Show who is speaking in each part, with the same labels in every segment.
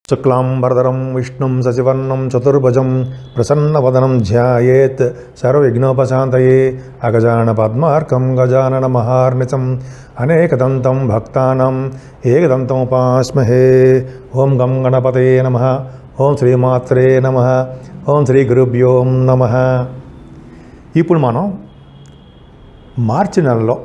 Speaker 1: శుక్లాంబరధరం విష్ణుం శశివర్ణం చతుర్భుజం ప్రసన్నవదనం ధ్యాయేత్ సర్వవిఘ్నోపశాంతయే అగజాన పద్మార్కం గజానన మహార్నిశం అనేకదంతం భక్తానాం ఏకదంతం ఉపాస్మహే ఓం గం గణపతే నమ ఓం శ్రీమాత్రే నమ ఓం శ్రీ గురుభ్యో నమ ఇప్పుడు మనం మార్చి నెలలో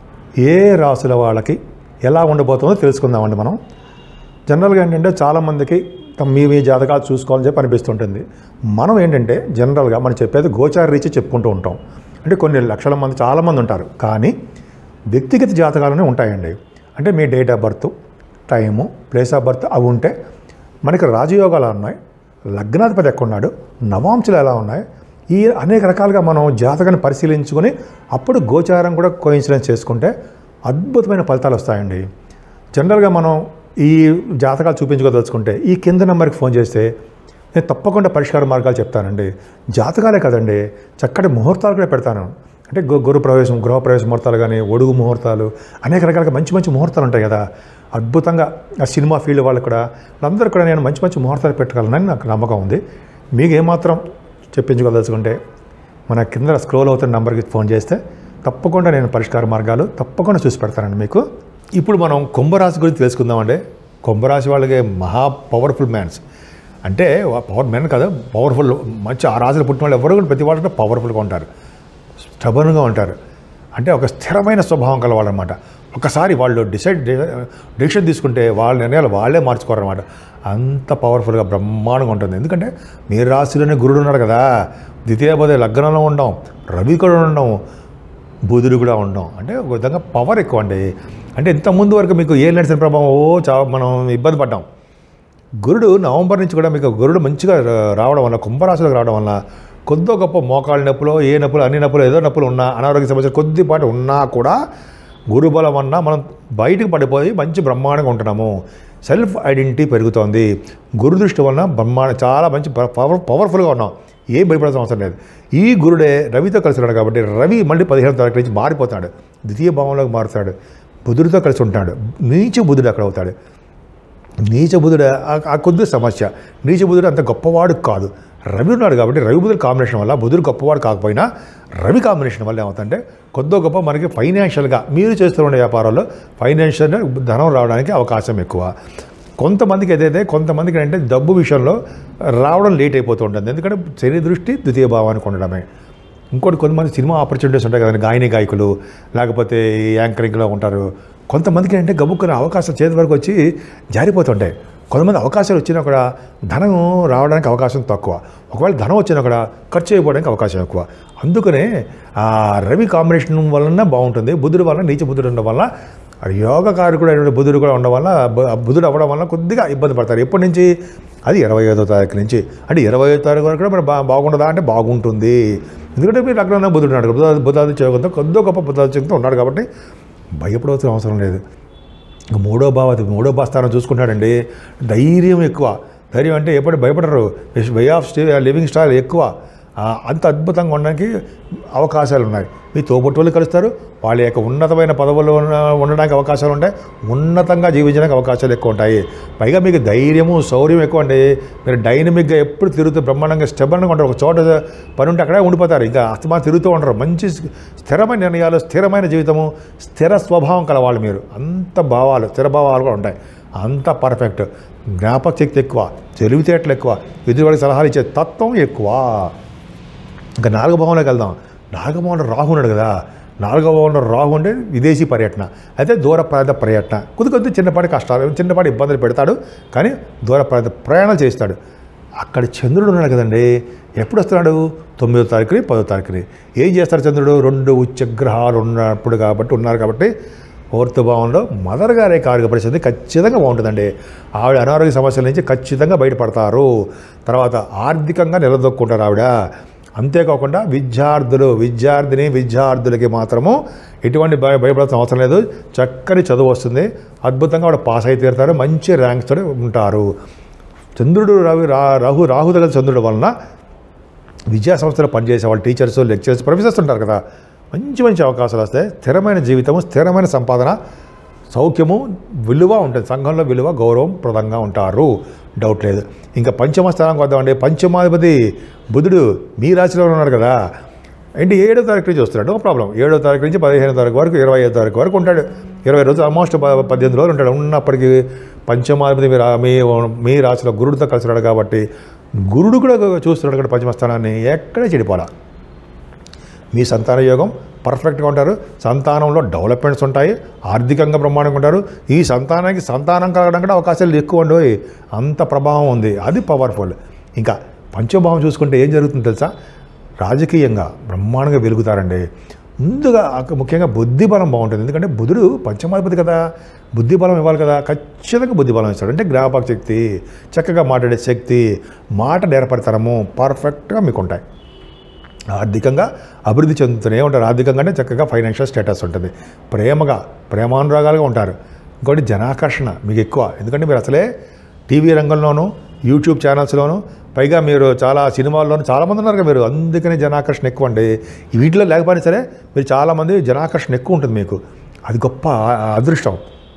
Speaker 1: ఏ రాసుల వాళ్ళకి ఎలా ఉండబోతుందో తెలుసుకుందామండి మనం జనరల్గా ఏంటంటే చాలామందికి తమ మీ మీ జాతకాలు చూసుకోవాలని చెప్పి అనిపిస్తుంటుంది మనం ఏంటంటే జనరల్గా మనం చెప్పేది గోచార రీచి చెప్పుకుంటూ ఉంటాం అంటే కొన్ని లక్షల మంది చాలామంది ఉంటారు కానీ వ్యక్తిగత జాతకాలనే ఉంటాయండి అంటే మీ date of birth time place of birth అవి ఉంటే మనకి రాజయోగాలు ఉన్నాయి లగ్నాధిపతి ఎక్కడ ఉన్నాడు నవాంశలు ఎలా ఉన్నాయి ఈ అనేక రకాలుగా మనం జాతకాన్ని పరిశీలించుకొని అప్పుడు గోచారం కూడా కోయిన్సిడెన్స్ చేసుకుంటే అద్భుతమైన ఫలితాలు వస్తాయండి జనరల్గా మనం ఈ జాతకాలు చూపించుకోదలుచుకుంటే ఈ కింద నెంబర్కి ఫోన్ చేస్తే నేను తప్పకుండా పరిష్కార మార్గాలు చెప్తానండి జాతకాలే కదండి చక్కటి ముహూర్తాలు కూడా పెడతాను అంటే గు గురు ప్రవేశం గృహప్రవేశ ముహూర్తాలు కానీ ఒడుగు ముహూర్తాలు అనేక రకాలుగా మంచి మంచి ముహూర్తాలు ఉంటాయి కదా అద్భుతంగా ఆ సినిమా ఫీల్డ్ వాళ్ళకు కూడా అందరూ కూడా నేను మంచి మంచి ముహూర్తాలు పెట్టగలనని నాకు నమ్మకం ఉంది మీకు ఏమాత్రం చెప్పించుకోదలుచుకుంటే మన కింద స్క్రోల్ అవుతున్న నెంబర్కి ఫోన్ చేస్తే తప్పకుండా నేను పరిష్కార మార్గాలు తప్పకుండా చూసి పెడతానండి మీకు ఇప్పుడు మనం కుంభరాశి గురించి తెలుసుకుందామండి కుంభరాశి వాళ్ళకి మహా పవర్ఫుల్ మ్యాన్స్ అంటే పవర్ మ్యాన్ కదా పవర్ఫుల్ మంచి ఆ రాజులు పుట్టిన వాళ్ళు ఎవరు కూడా ప్రతి వాళ్ళు పవర్ఫుల్గా ఉంటారు స్టబన్గా ఉంటారు అంటే ఒక స్థిరమైన స్వభావం కలవాళ్ళనమాట ఒకసారి వాళ్ళు డిసైడ్ డెసిషన్ తీసుకుంటే వాళ్ళ నిర్ణయాలు వాళ్ళే మార్చుకోరనమాట అంత పవర్ఫుల్గా బ్రహ్మాండంగా ఉంటుంది ఎందుకంటే మీ రాశిలోనే గురుడు ఉన్నాడు కదా ద్వితీయ పదే లగ్నంలో ఉండం రవి కూడా ఉండం బుధుడు కూడా ఉండం అంటే ఒక విధంగా పవర్ ఎక్కువ అండి అంటే ఇంతకుముందు వరకు మీకు ఏ నడిచిన ప్రభావం ఓ చా మనం ఇబ్బంది పడ్డాం గురుడు నవంబర్ నుంచి కూడా మీకు గురుడు మంచిగా రా- రావడం వల్ల కుంభరాశిలోకి రావడం వల్ల కొద్దో గొప్ప మోకాళ్ళ నొప్పులు ఏ నొప్పులు అన్ని నొప్పులు ఏదో నొప్పులు ఉన్నా అనారోగ్య సమస్యలు కొద్దిపాటి ఉన్నా కూడా గురు బలం వల్ల మనం బయటకు పడిపోయి మంచి బ్రహ్మాండంగా ఉంటున్నాము సెల్ఫ్ ఐడెంటిటీ పెరుగుతోంది గురు దృష్టి వలన బ్రహ్మాండ చాలా మంచి ప- పవర్ పవర్ఫుల్గా ఉన్నాం ఏం భయపడాల్సిన అవసరం లేదు ఈ గురుడే రవితో కలిసి ఉన్నాడు కాబట్టి రవి మళ్ళీ పదిహేను తారీఖు నుంచి మారిపోతాడు ద్వితీయ భావంలోకి మారుతాడు బుధుడితో కలిసి ఉంటాడు నీచ బుధుడు అక్కడ అవుతాడు నీచ బుధుడు ఆ- ఆ కొద్ది సమస్య నీచ బుధుడు అంత గొప్పవాడు కాదు రవి ఉన్నాడు కాబట్టి రవి బుధుడు కాంబినేషన్ వల్ల బుధుడు గొప్పవాడు కాకపోయినా రవి కాంబినేషన్ వల్ల ఏమవుతుందంటే కొద్దో గొప్ప మనకి ఫైనాన్షియల్గా మీరు చేస్తున్న వ్యాపారాల్లో ఫైనాన్షియల్ ధనం రావడానికి అవకాశం ఎక్కువ కొంతమందికి ఏదైతే కొంతమందికి అంటే డబ్బు విషయంలో రావడం లేట్ అయిపోతూ ఉంటుంది ఎందుకంటే శని దృష్టి ద్వితీయ భావానికి ఉండడమే ఇంకోటి కొంతమంది సినిమా ఆపర్చునిటీస్ ఉంటాయి కదండి గాయని గాయకులు లేకపోతే ఈ యాంకరింగ్లో ఉంటారు కొంతమందికి అంటే గబుక్కున అవకాశాలు చేతి వరకు వచ్చి జారిపోతుంటాయి కొంతమంది అవకాశాలు వచ్చినా కూడా ధనం రావడానికి అవకాశం తక్కువ ఒకవేళ ధనం వచ్చినా కూడా ఖర్చు అయిపోవడానికి అవకాశం ఎక్కువ అందుకనే ఆ రవి కాంబినేషన్ వలన బాగుంటుంది బుధుడు వలన నీచ బుధుడు ఉండడం వల్ల యోగకారకుడు అయిన బుధుడు కూడా ఉండడం వల్ల బు- బుధుడు అవ్వడం వల్ల కొద్దిగా ఇబ్బంది పడతారు ఎప్పటి నుంచి అది ఇరవై ఐదో తారీఖు నుంచి అంటే ఇరవై ఐదో తారీఖు వరకు కూడా మరి బా బాగుంటుందా అంటే బాగుంటుంది ఎందుకంటే మీరు లగ్నంలో బుధుడు ఉన్నాడు బుధ బుధాది చేయడంతో కొద్దో గొప్ప బుధాది చేయడంతో ఉన్నాడు కాబట్టి భయపడవలసిన అవసరం లేదు ఇక మూడో భావ మూడో భాస్థానం చూసుకుంటాడండి ధైర్యం ఎక్కువ ధైర్యం అంటే ఎప్పుడు భయపడరు way of stay living style ఎక్కువ ఆ, అంత అద్భుతంగా ఉండడానికి అవకాశాలు ఉన్నాయి మీ తోబుట్టువులు కలుస్తారు వాళ్ళ యొక్క ఉన్నతమైన పదవుల్లో ఉన్న- ఉండడానికి అవకాశాలు ఉంటాయి ఉన్నతంగా జీవించడానికి అవకాశాలు ఎక్కువ ఉంటాయి పైగా మీకు ధైర్యము శౌర్యం ఎక్కువ అండి మీరు డైనమిక్గా ఎప్పుడు తిరుగుతూ బ్రహ్మాండంగా స్టెబన్గా ఉంటారు ఒక చోట పని ఉంటే అక్కడే ఉండిపోతారు ఇంకా అస్తమా తిరుగుతూ ఉంటారు మంచి స్థిరమైన నిర్ణయాలు స్థిరమైన జీవితము స్థిర స్వభావం కలవాళ్ళు మీరు అంత భావాలు స్థిర భావాలు కూడా ఉంటాయి అంత పర్ఫెక్ట్ జ్ఞాపక శక్తి ఎక్కువ తెలివితేటలు ఎక్కువ ఎదురువాడికి సలహాలు ఇచ్చే తత్వం ఎక్కువ ఇంకా నాలుగో భవనంలోకి వెళ్దాం నాలుగో భవనంలో రాహు ఉన్నాడు కదా నాలుగో భవనంలో రాహు అంటే విదేశీ పర్యటన అయితే దూర ప్రాంత పర్యటన కొద్ది కొద్ది చిన్నపాటి కష్టాలు చిన్నపాటి ఇబ్బందులు పెడతాడు కానీ దూర ప్రాంత ప్రయాణాలు చేస్తాడు అక్కడ చంద్రుడు ఉన్నాడు కదండి ఎప్పుడు వస్తున్నాడు తొమ్మిదో తారీఖుని పదో తారీఖుని ఏం చేస్తాడు చంద్రుడు రెండు ఉచ్చగ్రహాలు ఉన్నప్పుడు కాబట్టి ఉన్నారు కాబట్టి ఫోర్త్ భావంలో మదర్ గారే కారుగా పరిస్థితి ఖచ్చితంగా బాగుంటుందండి ఆవిడ అనారోగ్య సమస్యల నుంచి ఖచ్చితంగా బయటపడతారు తర్వాత ఆర్థికంగా నిలదొక్కుంటారు ఆవిడ అంతేకాకుండా విద్యార్థులు విద్యార్థిని విద్యార్థులకి మాత్రము ఎటువంటి భయ భయపడాల్సిన అవసరం లేదు చక్కని చదువు వస్తుంది అద్భుతంగా ఆవిడ పాస్ అయితే తీరుతారు మంచి ర్యాంక్స్ తోటి ఉంటారు చంద్రుడు రవి రా రాహు రాహు దగ్గర చంద్రుడు వలన విద్యా సంస్థలో పనిచేసే వాళ్ళు టీచర్స్ లెక్చరర్స్ ప్రొఫెసర్స్ ఉంటారు కదా మంచి మంచి అవకాశాలు వస్తాయి స్థిరమైన జీవితము స్థిరమైన సంపాదన సౌఖ్యము విలువ ఉంటుంది సంఘంలో విలువ గౌరవం ప్రదంగా ఉంటారు డౌట్ లేదు ఇంకా పంచమ స్థానానికి వద్దామండి పంచమాధిపతి బుధుడు మీ రాశిలో ఉన్నాడు కదా ఏంటి ఏడో తారీఖు నుంచి వస్తున్నాడు నో ప్రాబ్లం ఏడో తారీఖు నుంచి పదిహేనో తారీఖు వరకు ఇరవై ఐదో తారీఖు వరకు ఉంటాడు ఇరవై రోజులు ఆల్మోస్ట్ ప- పద్దెనిమిది రోజులు ఉంటాడు ఉన్నప్పటికీ పంచమాధిపతి మీ రా- మీ మీ రాశిలో గురుడితో కలిసినాడు కాబట్టి గురుడు కూడా చూస్తున్నాడు ఇక్కడ పంచమ స్థానాన్ని ఎక్కడే చెడిపోలా మీ సంతాన యోగం పర్ఫెక్ట్గా ఉంటారు సంతానంలో డెవలప్మెంట్స్ ఉంటాయి ఆర్థికంగా బ్రహ్మాండంగా ఉంటారు ఈ సంతానానికి సంతానం కలగడం కూడా అవకాశాలు ఎక్కువ ఉండవు అంత ప్రభావం ఉంది అది పవర్ఫుల్ ఇంకా పంచభావం చూసుకుంటే ఏం జరుగుతుందో తెలుసా రాజకీయంగా బ్రహ్మాండంగా వెలుగుతారండి ముందుగా అక్క- ముఖ్యంగా బుద్ధి బలం బాగుంటుంది ఎందుకంటే బుధుడు పంచమాధిపతి కదా బుద్ధి బలం ఇవ్వాలి కదా ఖచ్చితంగా బుద్ధి బలం ఇస్తాడు అంటే జ్ఞాపక శక్తి చక్కగా మాట్లాడే శక్తి మాట నేర్పడతనము పర్ఫెక్ట్గా మీకు ఉంటాయి ఆర్థికంగా అభివృద్ధి చెందుతూనే ఉంటారు ఆర్థికంగా అంటే చక్కగా ఫైనాన్షియల్ స్టేటస్ ఉంటుంది ప్రేమగా ప్రేమానురాగాలుగా ఉంటారు ఇంకోటి జనాకర్షణ మీకు ఎక్కువ ఎందుకంటే మీరు అసలే టీవీ రంగంలోనూ యూట్యూబ్ ఛానల్స్లోనూ పైగా మీరు చాలా సినిమాల్లోనూ చాలామంది ఉన్నారు కదా మీరు అందుకనే జనాకర్షణ ఎక్కువ అండి వీటిలో లేకపోయినా సరే మీరు చాలామంది జనాకర్షణ ఎక్కువ ఉంటుంది మీకు అది గొప్ప ఆ- అదృష్టం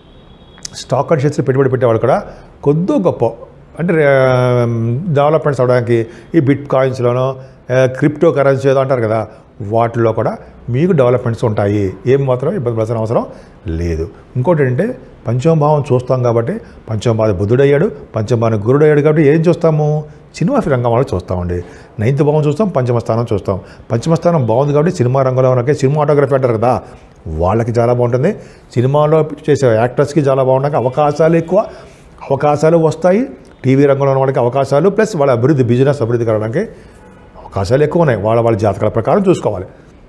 Speaker 1: స్టాక్ అండ్ షేర్స్లో పెట్టుబడి పెట్టేవాళ్ళు కూడా కొద్దో గొప్ప అంటే డెవలప్మెంట్స్ అవడానికి ఈ బిట్ కాయిన్స్లోనో క్రిప్టో కరెన్సీ ఏదో అంటారు కదా వాటిలో కూడా మీకు డెవలప్మెంట్స్ ఉంటాయి ఏం మాత్రం ఇబ్బంది పడాల్సిన అవసరం లేదు ఇంకోటి ఏంటంటే పంచమభావం చూస్తాం కాబట్టి పంచమభావ బుద్ధుడయ్యాడు పంచమభావం గురుడు అయ్యాడు కాబట్టి ఏం చూస్తాము సినిమా రంగం వాళ్ళు చూస్తామండి నైన్త్ భావం చూస్తాం పంచమ స్థానం చూస్తాం పంచమ స్థానం బాగుంది కాబట్టి సినిమా రంగంలో ఉన్నకే సినిమాటోగ్రఫీ అంటారు కదా వాళ్ళకి చాలా బాగుంటుంది సినిమాలో చేసే యాక్టర్స్కి చాలా బాగుంటాయి అవకాశాలు ఎక్కువ అవకాశాలు వస్తాయి టీవీ రంగంలో ఉన్న వాళ్ళకి అవకాశాలు ప్లస్ వాళ్ళ అభివృద్ధి బిజినెస్ అభివృద్ధి కలగడానికి అవకాశాలు ఎక్కువ ఉన్నాయి వాళ్ళ వాళ్ళ జాతకాల ప్రకారం చూసుకోవాలి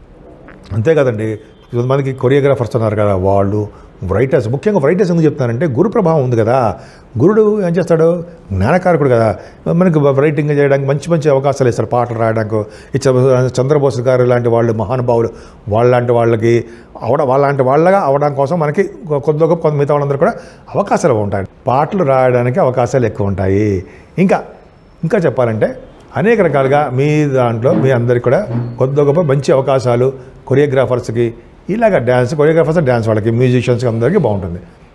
Speaker 1: అంతే కదండి కొంతమందికి కొరియోగ్రాఫర్స్ ఉన్నారు కదా వాళ్ళు రైటర్స్ ముఖ్యంగా రైటర్స్ ఎందుకు చెప్తానంటే గురు ప్రభావం ఉంది కదా గురుడు ఏం చేస్తాడు జ్ఞానకారకుడు కదా మనకి రైటింగ్ చేయడానికి మంచి మంచి అవకాశాలు ఇస్తారు పాటలు రాయడానికి ఈ చ- చంద్రబోస్ గారు లాంటి వాళ్ళు మహానుభావులు వాళ్ళలాంటి వాళ్ళకి అవడ వాళ్ళలాంటి వాళ్ళగా అవడం కోసం మనకి కొద్ది గొప్ప కొంత మిగతా వాళ్ళందరూ కూడా అవకాశాలు ఉంటాయి పాటలు రాయడానికి అవకాశాలు ఎక్కువ ఉంటాయి ఇంకా ఇంకా చెప్పాలంటే అనేక రకాలుగా మీ దాంట్లో మీ అందరికి కూడా కొద్ది గొప్ప మంచి అవకాశాలు కొరియోగ్రాఫర్స్కి ఇలాగ డ్యాన్స్ కొరియోగ్రాఫర్స్ డ్యాన్స్ వాళ్ళకి మ్యూజిషియన్స్కి అందరికీ బాగుంటుంది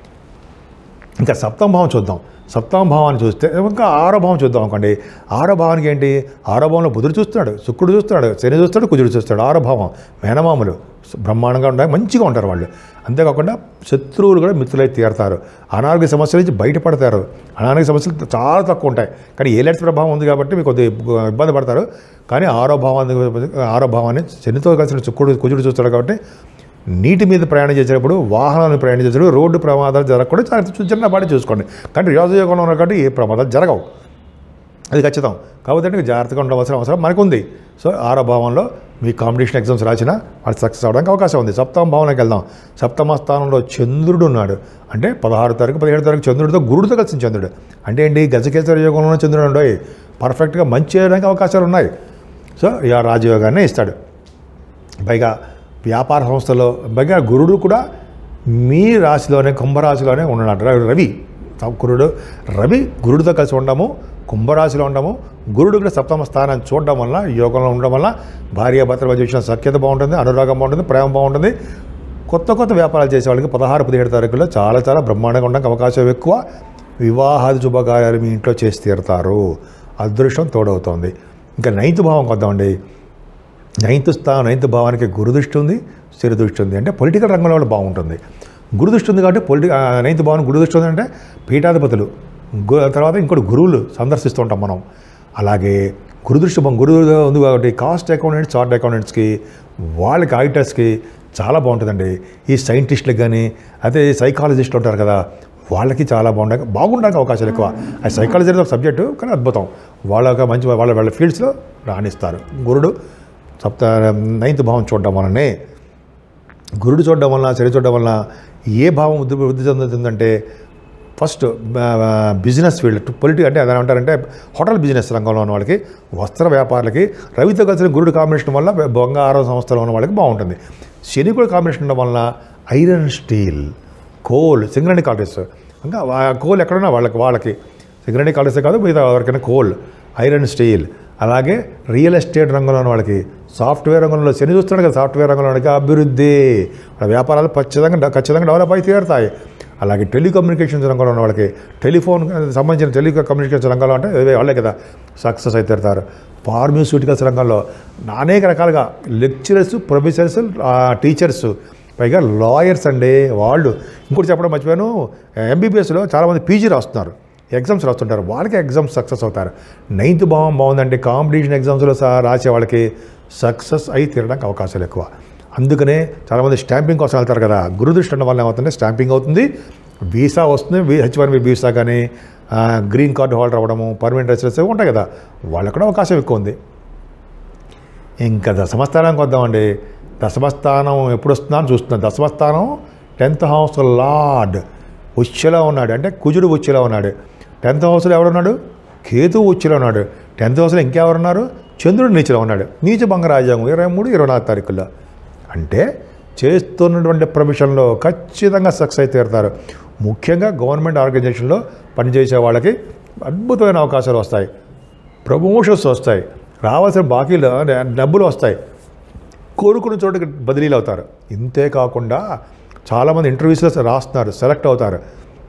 Speaker 1: ఇంకా సప్తమ భావం చూద్దాం సప్తమ భావాన్ని చూస్తే ఇంకా ఆరో భావం చూద్దాం అనుకోండి ఆరో భావానికి ఏంటి ఆరో భావంలో బుధుడు చూస్తున్నాడు శుక్రుడు చూస్తున్నాడు శని చూస్తాడు కుజుడు చూస్తాడు ఆరో భావం మేనమామలు బ్రహ్మాండంగా ఉంటాయి మంచిగా ఉంటారు వాళ్ళు అంతేకాకుండా శత్రువులు కూడా మిత్రులై తీరతారు అనారోగ్య సమస్యల నుంచి బయటపడతారు అనారోగ్య సమస్యలు చాలా తక్కువ ఉంటాయి కానీ ఏ లెట్స్ ప్రభావం ఉంది కాబట్టి మీకు కొద్దిగా ఇబ్బంది పడతారు కానీ ఆరో భావాన్ని ఆరో భావాన్ని శనితో కలిసిన శుక్రుడు కుజుడు చూస్తాడు కాబట్టి నీటి మీద ప్రయాణం చేసేటప్పుడు వాహనాలను ప్రయాణం చేసేటప్పుడు రోడ్డు ప్రమాదాలు జరగకుండా చాలా చిన్నపాటి చూసుకోండి కానీ రాజయోగంలో ఉన్న కాబట్టి ఏ ప్రమాదాలు జరగవు అది ఖచ్చితం కాబట్టి అంటే జాగ్రత్తగా ఉండవలసిన అవసరం మనకుంది సో ఆరో భావంలో మీ కాంపిటీషన్ ఎగ్జామ్స్ రాసినా వాళ్ళు సక్సెస్ అవ్వడానికి అవకాశం ఉంది సప్తమ భావంలోకి వెళ్దాం సప్తమ స్థానంలో చంద్రుడు ఉన్నాడు అంటే పదహారు తారీఖు పదిహేడు తారీఖు చంద్రుడితో గురుడితో కలిసిన చంద్రుడు అంటే ఏంటి గజకేశ్వర యోగంలో ఉన్న చంద్రుడు ఉండవు పర్ఫెక్ట్గా మంచి చేయడానికి అవకాశాలు ఉన్నాయి సో ఇక రాజయోగాన్ని ఇస్తాడు పైగా వ్యాపార సంస్థలో పైగా గురుడు కూడా మీ రాశిలోనే కుంభరాశిలోనే ఉన్నాడు రవి- రవి గురుడు రవి గురుడితో కలిసి ఉండము కుంభరాశిలో ఉండము గురుడు కూడా సప్తమ స్థానాన్ని చూడడం వల్ల యోగంలో ఉండడం వల్ల భార్యాభర్తల మధ్య విషయం సఖ్యత బాగుంటుంది అనురాగం బాగుంటుంది ప్రేమ బాగుంటుంది కొత్త కొత్త వ్యాపారాలు చేసే వాళ్ళకి పదహారు పదిహేడు తారీఖుల్లో చాలా చాలా బ్రహ్మాండంగా ఉండడానికి అవకాశం ఎక్కువ వివాహాది శుభకార్యాలు మీ ఇంట్లో చేసి తీరుతారు అదృష్టం తోడవుతోంది ఇంకా నైన్త్ భావం వద్దామండి నైన్త్ స్థా నైన్త్ భావానికి గురుదృష్టి ఉంది స్థిరదృష్టి ఉంది అంటే పొలిటికల్ రంగంలో కూడా బాగుంటుంది గురుదృష్టి ఉంది కాబట్టి పొలిటి ఆ, నైన్త్ భావం గురుదృష్టి ఉంది అంటే పీఠాధిపతులు గు తర్వాత ఇంకోటి గురువులు సందర్శిస్తూ ఉంటాం మనం అలాగే గురుదృష్టి భం- గురువు ఉంది కాబట్టి కాస్ట్ అకౌంటెంట్స్ చార్ట్ అకౌంటెంట్స్కి వాళ్ళకి ఆడిటర్స్కి చాలా బాగుంటుందండి ఈ సైంటిస్టులకు కానీ అదే సైకాలజిస్టులు ఉంటారు కదా వాళ్ళకి చాలా బాగుండ బాగుండడానికి అవకాశాలు ఎక్కువ ఆ సైకాలజీ అనేది ఒక సబ్జెక్టు కానీ అద్భుతం వాళ్ళ ఒక మంచి వాళ్ళ వాళ్ళ ఫీల్డ్స్లో రాణిస్తారు గురుడు సప్త నైన్త్ భావం చూడడం వలనే గురుడు చూడడం వలన శని చూడడం వలన ఏ భావం వృద్ధి వృద్ధి చెందుతుందంటే ఫస్ట్ బిజినెస్ ఫీల్డ్ పొలిటి అంటే అదే అంటారంటే హోటల్ బిజినెస్ రంగంలో ఉన్న వాళ్ళకి వస్త్ర వ్యాపారులకి రవితో కలిసిన గురుడు కాంబినేషన్ వల్ల బంగారం సంస్థలో ఉన్న వాళ్ళకి బాగుంటుంది శని కూడా కాంబినేషన్ ఉండడం వలన iron steel coal Singareni collieries ఇంకా ఆ కోల్ ఎక్కడున్నా వాళ్ళకి వాళ్ళకి సింగరణి కాలరీసే కాదు మిగతా ఎవరికైనా కోల్ ఐరన్ స్టీల్ అలాగే రియల్ ఎస్టేట్ రంగంలో ఉన్న వాళ్ళకి సాఫ్ట్వేర్ రంగంలో శని చూస్తున్నాడు కదా సాఫ్ట్వేర్ రంగంలో వాళ్ళకి అభివృద్ధి వాళ్ళ వ్యాపారాలు ఖచ్చితంగా ఖచ్చితంగా డెవలప్ అయి తీరుతాయి అలాగే టెలికమ్యూనికేషన్స్ రంగంలో ఉన్న వాళ్ళకి టెలిఫోన్ సంబంధించిన టెలికమ్యూనికేషన్స్ రంగంలో అంటే ఇవే వాళ్ళే కదా సక్సెస్ అయితే తీరుతారు ఫార్మస్యూటికల్స్ రంగంలో అనేక రకాలుగా లెక్చరర్స్ ప్రొఫెసర్స్ టీచర్స్ పైగా లాయర్స్ అండి వాళ్ళు ఇంకోటి చెప్పడం మర్చిపోయాను ఎంబీబీఎస్లో చాలామంది పీజీ రాస్తున్నారు ఎగ్జామ్స్ రాస్తుంటారు వాళ్ళకి ఎగ్జామ్స్ సక్సెస్ అవుతారు నైన్త్ భావం బాగుందంటే కాంపిటీషన్ ఎగ్జామ్స్లో సహా రాసే వాళ్ళకి సక్సెస్ అయి తీరడానికి అవకాశాలు ఎక్కువ అందుకనే చాలామంది స్టాంపింగ్ కోసం వెళ్తారు కదా గురుదృష్టి ఉండడం వల్ల ఏమవుతుందంటే స్టాంపింగ్ అవుతుంది వీసా వస్తుంది హెచ్ వన్ బి వీసా కానీ ఆ, గ్రీన్ కార్డు హోల్డర్ అవ్వడము పర్మనెంట్ రెసిడెన్స్ ఉంటాయి కదా వాళ్ళకు కూడా అవకాశం ఎక్కువ ఉంది ఇంకా దశమస్థానానికి వద్దామండి దశమస్థానం ఎప్పుడు వస్తుందా అని చూస్తున్నాం దశమస్థానం టెన్త్ హౌస్ లార్డ్ ఉచ్చులో ఉన్నాడు అంటే కుజుడు ఉచ్చులో ఉన్నాడు టెన్త్ హౌస్లో ఎవడున్నాడు కేతు ఉచ్చులో ఉన్నాడు టెన్త్ హౌస్లో ఇంకెవరున్నారు చంద్రుడు నీచలో ఉన్నాడు నీచ భంగ రాజ్యాంగం ఇరవై మూడు ఇరవై నాలుగు తారీఖుల్లో అంటే చేస్తున్నటువంటి ప్రొఫెషన్లో ఖచ్చితంగా సక్సెస్ అయితే తీరుతారు ముఖ్యంగా గవర్నమెంట్ ఆర్గనైజేషన్లో పనిచేసే వాళ్ళకి అద్భుతమైన అవకాశాలు వస్తాయి ప్రమోషన్స్ వస్తాయి రావాల్సిన బాకీలు డబ్బులు వస్తాయి కోరుకున్న చోటుకి బదిలీలు అవుతారు ఇంతే కాకుండా చాలామంది ఇంటర్వ్యూస్లో రాస్తున్నారు సెలెక్ట్ అవుతారు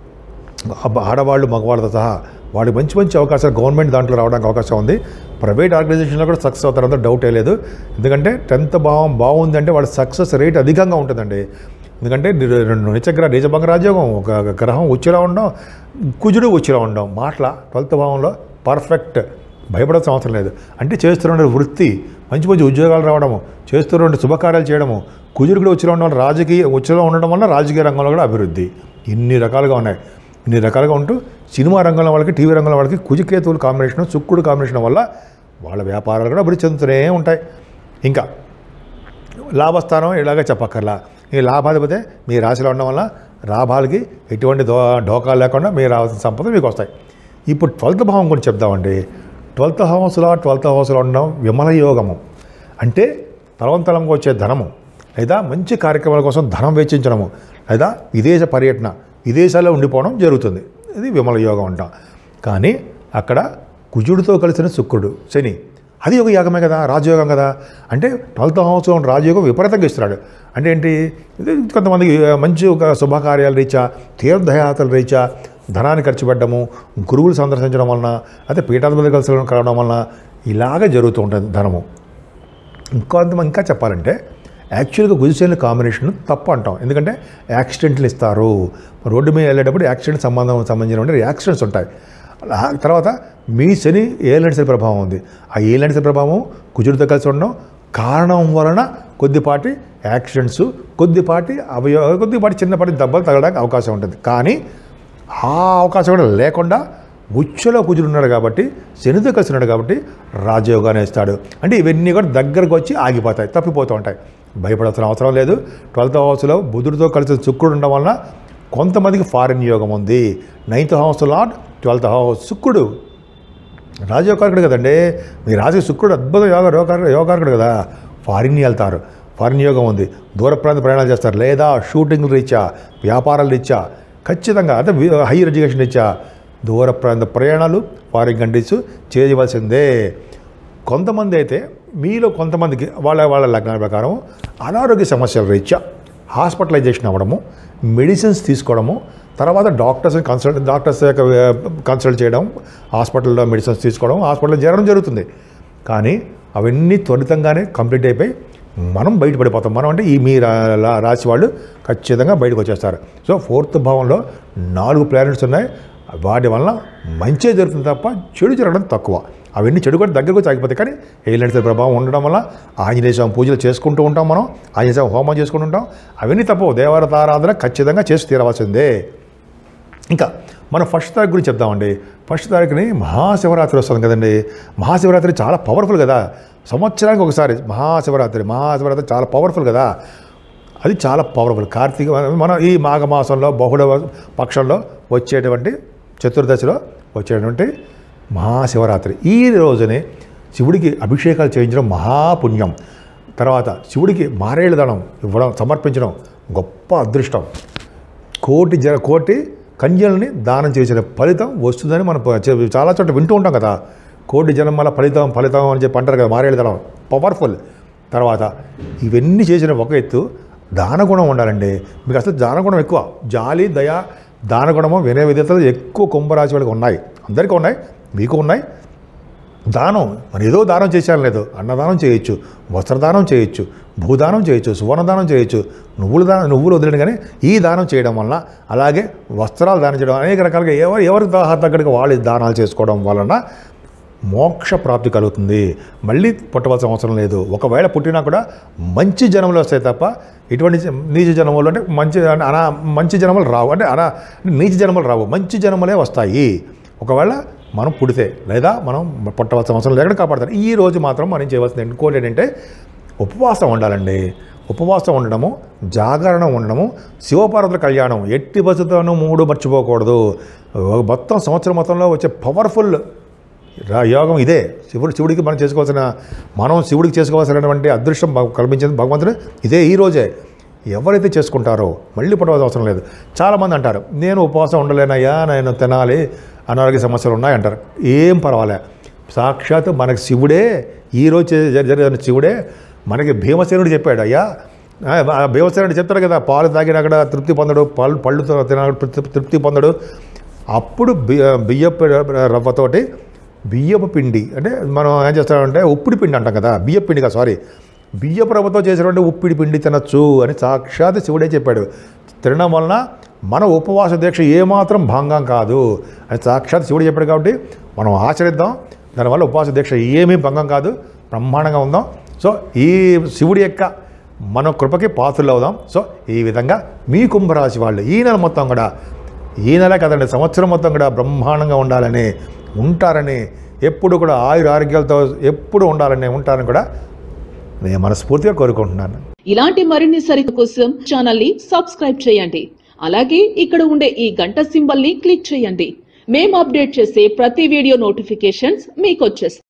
Speaker 1: అబ్బ- ఆడవాళ్ళు మగవాళ్ళతో సహా వాడికి మంచి మంచి అవకాశాలు గవర్నమెంట్ దాంట్లో రావడానికి అవకాశం ఉంది ప్రైవేట్ ఆర్గనైజేషన్లో కూడా సక్సెస్ అవుతారంత డౌటే లేదు ఎందుకంటే టెన్త్ భావం బాగుంది అంటే వాళ్ళ సక్సెస్ రేట్ అధికంగా ఉంటుందండి ఎందుకంటే ని- రెండు నిత్యగ్రహ నిజభంగ రాజ్యోగం ఒక గ్రహం ఉచ్చిలో ఉండడం కుజుడు ఉచ్చిలో ఉండడం మాటల ట్వెల్త్ భావంలో పర్ఫెక్ట్ భయపడాల్సిన అవసరం లేదు అంటే చేస్తున్న వృత్తి మంచి మంచి ఉద్యోగాలు రావడము చేస్తున్న శుభకార్యాలు చేయడము కుజుడు కూడా ఉచ్చిలో ఉండడం వల్ల రాజకీయ ఉచ్చిలో ఉండడం వల్ల రాజకీయ రంగంలో కూడా అభివృద్ధి ఇన్ని రకాలుగా ఉన్నాయి ఇన్ని రకాలుగా ఉంటూ సినిమా రంగంలో వాళ్ళకి టీవీ రంగంలో వాళ్ళకి కుజికేతువుల కాంబినేషన్ శుక్రుడు కాంబినేషన్ వల్ల వాళ్ళ వ్యాపారాలు కూడా అభివృద్ధి చెందుతూనే ఉంటాయి ఇంకా లాభస్థానం ఇలాగే చెప్పక్కర్లా ఈ లాభాధిపతే మీ రాశిలో ఉండడం వల్ల లాభాలకి ఎటువంటి దో ఢోకాలు లేకుండా మీరు రావాల్సిన సంపద మీకు వస్తాయి ఇప్పుడు ట్వెల్త్ భావం గురించి చెప్దామండి ట్వెల్త్ హౌస్లో ట్వెల్త్ హౌస్లో ఉండడం విమల యోగము అంటే తలవంతలంగా వచ్చే ధనము లేదా మంచి కార్యక్రమాల కోసం ధనం వెచ్చించడము లేదా విదేశ పర్యటన విదేశాల్లో ఉండిపోవడం జరుగుతుంది ఇది విమల యోగం అంటాం కానీ అక్కడ కుజుడితో కలిసిన శుక్రుడు శని అది ఒక యాగమే కదా రాజయోగం కదా అంటే ట్వెల్త్ హౌస్లో ఉన్న రాజయోగం విపరీతంగా ఇస్తున్నాడు అంటే ఏంటి ఇది కొంతమందికి మంచి ఒక శుభకార్యాల రీత్యా తీర్థయాత్రల రీత్యా ధనాన్ని ఖర్చు పెట్టడము గురువులు సందర్శించడం వలన అయితే పీఠాధిపతులు కలిసి కలవడం వలన ఇలాగ జరుగుతూ ఉంటుంది ధనము ఇంకొంత ఇంకా చెప్పాలంటే యాక్చువల్గా గుజుసేనుల కాంబినేషన్ తప్పు అంటాం ఎందుకంటే యాక్సిడెంట్లు ఇస్తారు రోడ్డు మీద వెళ్ళేటప్పుడు యాక్సిడెంట్ సంబంధం సంబంధించిన యాక్సిడెంట్స్ ఉంటాయి ఆ తర్వాత మీ శని ఏలాంటి శని ప్రభావం ఉంది ఆ ఏలాంటి శని ప్రభావం కుజుడితో కలిసి ఉండడం కారణం వలన కొద్దిపాటి యాక్సిడెంట్స్ కొద్దిపాటి అవయవ కొద్దిపాటి చిన్నపాటి దెబ్బలు తగలడానికి అవకాశం ఉంటుంది కానీ ఆ అవకాశం కూడా లేకుండా ఉచ్చులో కుజుడు ఉన్నాడు కాబట్టి శనితో కలిసి ఉన్నాడు కాబట్టి రాజయోగాన్ని ఇస్తాడు అంటే ఇవన్నీ కూడా దగ్గరకు వచ్చి ఆగిపోతాయి తప్పిపోతూ ఉంటాయి భయపడాల్సిన అవసరం లేదు ట్వెల్త్ హౌస్లో బుధుడితో కలిసి శుక్రుడు ఉండడం వలన కొంతమందికి ఫారిన్ యోగం ఉంది నైన్త్ హౌస్ లాట్ ట్వెల్త్ హౌస్ శుక్రుడు రాజయోగారకుడు కదండి మీ రాజు శుక్రుడు అద్భుత యోగ యోగారు యోగారకుడు కదా ఫారిన్ వెళ్తారు ఫారిన్ యోగం ఉంది దూర ప్రాంత ప్రయాణాలు చేస్తారు లేదా షూటింగ్ రీత్యా వ్యాపారాల రీత్యా ఖచ్చితంగా అంటే వి- హైయర్ ఎడ్యుకేషన్ రీత్యా దూర ప్రాంత ప్రయాణాలు ఫారిన్ కంట్రీస్ చేయవలసిందే కొంతమంది అయితే మీలో కొంతమందికి వాళ్ళ వాళ్ళ లగ్నాల ప్రకారం అనారోగ్య సమస్యల రీత్యా హాస్పిటలైజేషన్ అవ్వడము మెడిసిన్స్ తీసుకోవడము తర్వాత డాక్టర్స్ కన్సల్ట్ డాక్టర్స్ యొక్క కన్సల్ట్ చేయడం హాస్పిటల్లో మెడిసిన్స్ తీసుకోవడం హాస్పిటల్లో చేరడం జరుగుతుంది కానీ అవన్నీ త్వరితంగానే కంప్లీట్ అయిపోయి మనం బయటపడిపోతాం మనం అంటే ఈ మీ రా- రా- రాశి వాళ్ళు ఖచ్చితంగా బయటకు వచ్చేస్తారు సో ఫోర్త్ భావంలో నాలుగు ప్లానెట్స్ ఉన్నాయి వాటి వలన మంచి జరుగుతుంది తప్ప చెడు జరగడం తక్కువ అవన్నీ చెడు కూడా దగ్గరకు వచ్చి ఆగిపోతాయి కానీ ఏలినట్టు ప్రభావం ఉండడం వల్ల ఆంజనేయ స్వామి పూజలు చేసుకుంటూ ఉంటాం మనం ఆంజనేయ స్వామి హోమం చేసుకుంటూ ఉంటాం అవన్నీ తప్పవు దేవత ఆరాధన ఖచ్చితంగా చేసి తీరవలసిందే ఇంకా మనం ఫస్ట్ తారీఖు గురించి చెప్దామండి ఫస్ట్ తారీఖుని మహాశివరాత్రి వస్తుంది కదండి మహాశివరాత్రి చాలా పవర్ఫుల్ కదా సంవత్సరానికి ఒకసారి మహాశివరాత్రి మహాశివరాత్రి చాలా పవర్ఫుల్ కదా అది చాలా పవర్ఫుల్ కార్తీక మన ఈ మాఘమాసంలో బహుళ పక్షంలో వచ్చేటువంటి చతుర్దశిలో వచ్చేటువంటి మహాశివరాత్రి ఈ రోజునే శివుడికి అభిషేకాలు చేయించడం మహాపుణ్యం తర్వాత శివుడికి మారేళ్ళ దానం ఇవ్వడం సమర్పించడం గొప్ప అదృష్టం కోటి జన కోటి కన్యల్ని దానం చేసిన ఫలితం వస్తుందని మనం ప- చే- చాలా చోట్ల వింటూ ఉంటాం కదా కోటి జన్మల ఫలితం ఫలితం అని చెప్పి అంటారు కదా మారేడుదలం పవర్ఫుల్ తర్వాత ఇవన్నీ చేసిన ఒక ఎత్తు దానగుణం ఉండాలండి మీకు అసలు దానగుణం ఎక్కువ జాలి దయ దానగుణము వినయ విధేతలు ఎక్కువ కుంభరాశి వాళ్ళకి ఉన్నాయి అందరికీ ఉన్నాయి మీకు ఉన్నాయి దానం మరి ఏదో దానం చేశాను లేదు అన్నదానం చేయొచ్చు వస్త్రదానం చేయొచ్చు భూదానం చేయొచ్చు సువర్ణదానం చేయొచ్చు నువ్వులు దానం నువ్వులు వదిలేడు కానీ ఈ దానం చేయడం వలన అలాగే వస్త్రాలు దానం చేయడం అనేక రకాలుగా ఎవరు ఎవరికి దాహ తగ్గట్టుగా వాళ్ళు దానాలు చేసుకోవడం వలన మోక్ష ప్రాప్తి కలుగుతుంది మళ్ళీ పుట్టవలసిన అవసరం లేదు ఒకవేళ పుట్టినా కూడా మంచి జన్మలు వస్తాయి తప్ప ఇటువంటి జ- నీచ జన్మలు అంటే మంచి అనా మంచి జన్మలు రావు అంటే అనా నీచ జన్మలు రావు మంచి జన్మలే వస్తాయి ఒకవేళ మనం పుడితే లేదా మనం పుట్టవలసిన అవసరం లేకుండా కాపాడతారు ఈ రోజు మాత్రం మనం చేయవలసింది ఇంకోటి ఏంటంటే ఉపవాసం ఉండాలండి ఉపవాసం ఉండడము జాగరణ ఉండడము శివపార్వతుల కళ్యాణం ఎట్టి బస్సుతోనూ మూడు మర్చిపోకూడదు మొత్తం సంవత్సరం మొత్తంలో వచ్చే పవర్ఫుల్ రా యోగం ఇదే శివుడు శివుడికి మనం చేసుకోవాల్సిన మనం శివుడికి చేసుకోవాల్సినటువంటి అదృష్టం భగ- కల్పించింది భగవంతుడు ఇదే ఈ రోజే ఎవరైతే చేసుకుంటారో మళ్ళీ పుట్టవలసిన అవసరం లేదు చాలామంది అంటారు నేను ఉపవాసం ఉండలేనయ్యా నేను తినాలి అనారోగ్య సమస్యలు ఉన్నాయి అంటారు ఏం పర్వాలే సాక్షాత్ మనకి శివుడే ఈ రోజు జరి- జరిగిన శివుడే మనకి భీమసేనుడు చెప్పాడు అయ్యా ఆ, ఆ భీమసేనుడు చెప్తాడు కదా పాలు తాగినా కూడా తృప్తి పొందడు పళ్ళు పళ్ళు తిన తృప్తి- తృప్తి పొందడు అప్పుడు బియ్య బియ్యపు రవ్వతోటి బియ్యపు పిండి అంటే మనం ఏం చేస్తామంటే ఉప్పిడి పిండి అంటాం కదా బియ్యపు పిండి కదా సారీ బియ్యపు రవ్వతో చేసినటువంటి ఉప్పిడి పిండి తినచ్చు అని సాక్షాత్ శివుడే చెప్పాడు తినడం వలన మన ఉపవాస దీక్ష ఏమాత్రం భంగం కాదు అని సాక్షాత్ శివుడు చెప్పాడు కాబట్టి మనం ఆచరిద్దాం దానివల్ల ఉపవాస దీక్ష ఏమీ భంగం కాదు బ్రహ్మాండంగా ఉందాం సో ఈ శివుడి యొక్క మన కృపకి పాత్రలు అవుదాం సో ఈ విధంగా మీ కుంభరాశి వాళ్ళు ఈ నెల మొత్తం కూడా ఈ నెల కదండి సంవత్సరం మొత్తం కూడా బ్రహ్మాండంగా ఉండాలని ఉంటారని ఎప్పుడు కూడా ఆయుర ఆరోగ్యాలతో ఎప్పుడు ఉండాలని ఉంటారని కూడా నేను మనస్ఫూర్తిగా కోరుకుంటున్నాను
Speaker 2: ఇలాంటి మరిన్ని సరిత కోసం ఛానల్ ని సబ్స్క్రైబ్ చేయండి అలాగే ఇక్కడ ఉండే ఈ గంట సింబల్ ని క్లిక్ చేయండి మేము అప్డేట్ చేసే ప్రతి వీడియో నోటిఫికేషన్స్ మీకు వచ్చేస్తాయి